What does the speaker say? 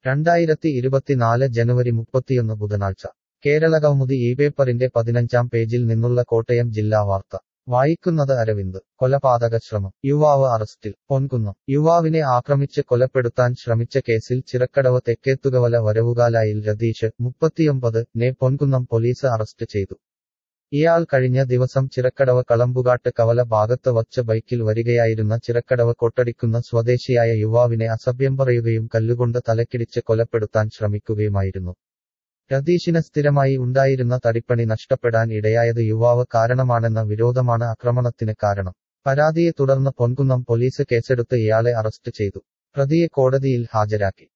രണ്ടായിരത്തി ഇരുപത്തിനാല് ജനുവരി മുപ്പത്തിയൊന്ന് ബുധനാഴ്ച കേരളകൗമുദി ഈ പേപ്പറിന്റെ പതിനഞ്ചാം പേജിൽ നിന്നുള്ള കോട്ടയം ജില്ലാ വാർത്ത വായിക്കുന്നത് അരവിന്ദ് കൊലപാതക ശ്രമം യുവാവ് അറസ്റ്റിൽ പൊൻകുന്നം യുവാവിനെ ആക്രമിച്ച് കൊലപ്പെടുത്താൻ ശ്രമിച്ച കേസിൽ ചിറക്കടവ് തെക്കേത്തുകവല വരവുകാലായിൽ രതീഷ് മുപ്പത്തിയൊമ്പത് നെ പൊൻകുന്നം പോലീസ് അറസ്റ്റ് ചെയ്തു ഇയാൾ കഴിഞ്ഞ ദിവസം ചിറക്കടവ് കളമ്പുകാട്ട് കവല ഭാഗത്ത് വച്ച് ബൈക്കിൽ വരികയായിരുന്ന ചിറക്കടവ് കൊട്ടടിക്കുന്ന സ്വദേശിയായ യുവാവിനെ അസഭ്യം പറയുകയും കല്ലുകൊണ്ട് തലക്കിടിച്ച് കൊലപ്പെടുത്താൻ ശ്രമിക്കുകയുമായിരുന്നു രതീഷിന് സ്ഥിരമായി ഉണ്ടായിരുന്ന തടിപ്പണി നഷ്ടപ്പെടാൻ ഇടയായത് യുവാവ് കാരണമാണെന്ന വിരോധമാണ് ആക്രമണത്തിന് കാരണം പരാതിയെ തുടർന്ന് പൊൻകുന്നം പോലീസ് കേസെടുത്ത് ഇയാളെ അറസ്റ്റ് ചെയ്തു പ്രതിയെ കോടതിയിൽ ഹാജരാക്കി